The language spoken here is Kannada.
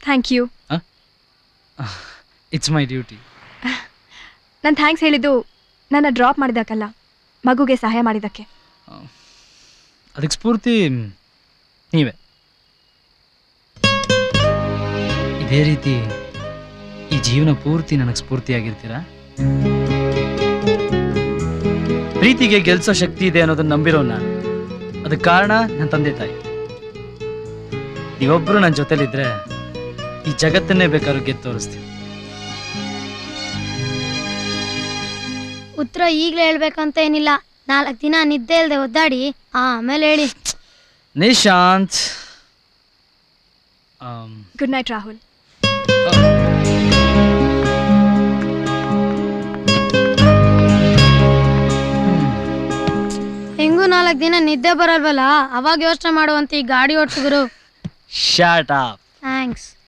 thank you it's my duty ನಾನು ಥ್ಯಾಂಕ್ಸ್ ಹೇಳಿದ್ದು ನನ್ನ ಡ್ರಾಪ್ ಮಾಡಿದ್ದಕ್ಕಲ್ಲ ಮಗುಗೆ ಸಹಾಯ ಮಾಡಿದ್ದಕ್ಕೆ ಅದಕ್ಕೆ ಸ್ಫೂರ್ತಿ ನೀವೇ ಇದೇ ರೀತಿ ಈ ಜೀವನ ಪೂರ್ತಿ ನನಗೆ ಸ್ಫೂರ್ತಿಯಾಗಿರ್ತೀರಾ ಪ್ರೀತಿಗೆ ಗೆಲ್ಸೋ ಶಕ್ತಿ ಇದೆ ಅನ್ನೋದನ್ನ ನಂಬಿರೋ ನಾನು ಅದಕ್ಕೆ ಕಾರಣ ನನ್ನ ತಂದೆ ತಾಯಿ ನೀವೊಬ್ರು ನನ್ನ ಜೊತೆಲಿದ್ರೆ ಈ ಜಗತ್ತನ್ನೇ ಬೇಕಾದ್ರೂ ಗೆದ್ದು ತೋರಿಸ್ತೀನಿ ಉತ್ತರ ಈಗಲೇ ಹೇಳ್ಬೇಕಂತ ಏನಿಲ್ಲ ನಾಲ್ಕು ದಿನ ನಿದ್ದೆ ಇಲ್ಲದೆ ಒದ್ದಾಡಿ ಆಮೇಲೆ ಹೇಳಿ ನಿಶಾಂತ್ ಆಮ್, ಗುಡ್ ನೈಟ್ ರಾಹುಲ್ ಹೆಂಗೂ ನಾಲ್ಕು ದಿನ ನಿದ್ದೆ ಬರಲ್ವಲ್ಲ ಅವಾಗ ಯೋಚನೆ ಮಾಡುವಂತ ಈ ಗಾಡಿ ಓಡಿಸಿದ್ರು shut up ಥ್ಯಾಂಕ್ಸ್